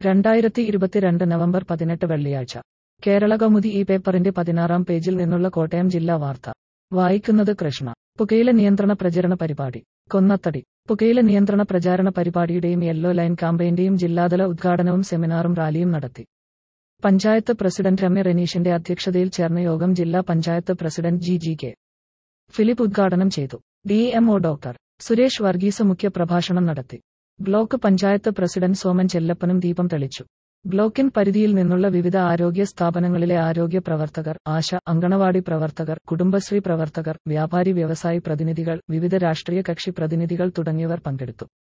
രണ്ടായിരത്തി ഇരുപത്തിരണ്ട് നവംബർ പതിനെട്ട് വെള്ളിയാഴ്ച കേരള കൗമുദി ഈ പേപ്പറിന്റെ പതിനാറാം പേജിൽ നിന്നുള്ള കോട്ടയം ജില്ലാ വാർത്ത വായിക്കുന്നത് കൃഷ്ണ പുകയില നിയന്ത്രണ പ്രചരണ പരിപാടി കൊന്നത്തടി പുകയില നിയന്ത്രണ പ്രചാരണ പരിപാടിയുടെയും യെല്ലോ ലൈൻ ക്യാമ്പയിന്റെയും ജില്ലാതല ഉദ്ഘാടനവും സെമിനാറും റാലിയും നടത്തി പഞ്ചായത്ത് പ്രസിഡന്റ് രമ്യ റെനീഷിന്റെ അധ്യക്ഷതയിൽ ചേർന്ന യോഗം ജില്ലാ panchayat president G G K Philip ഉദ്ഘാടനം ചെയ്തു D M O doctor Suresh Varghese മുഖ്യ പ്രഭാഷണം നടത്തി ബ്ലോക്ക് പഞ്ചായത്ത് പ്രസിഡന്റ് സോമൻ ചെല്ലപ്പനും ദീപം തെളിച്ചു ബ്ലോക്കിൻ പരിധിയിൽ നിന്നുള്ള വിവിധ ആരോഗ്യ സ്ഥാപനങ്ങളിലെ ആരോഗ്യ പ്രവർത്തകർ ആശ അങ്കണവാടി പ്രവർത്തകർ കുടുംബശ്രീ പ്രവർത്തകർ വ്യാപാരി വ്യവസായി പ്രതിനിധികൾ വിവിധ രാഷ്ട്രീയ കക്ഷി പ്രതിനിധികൾ തുടങ്ങിയവർ പങ്കെടുത്തു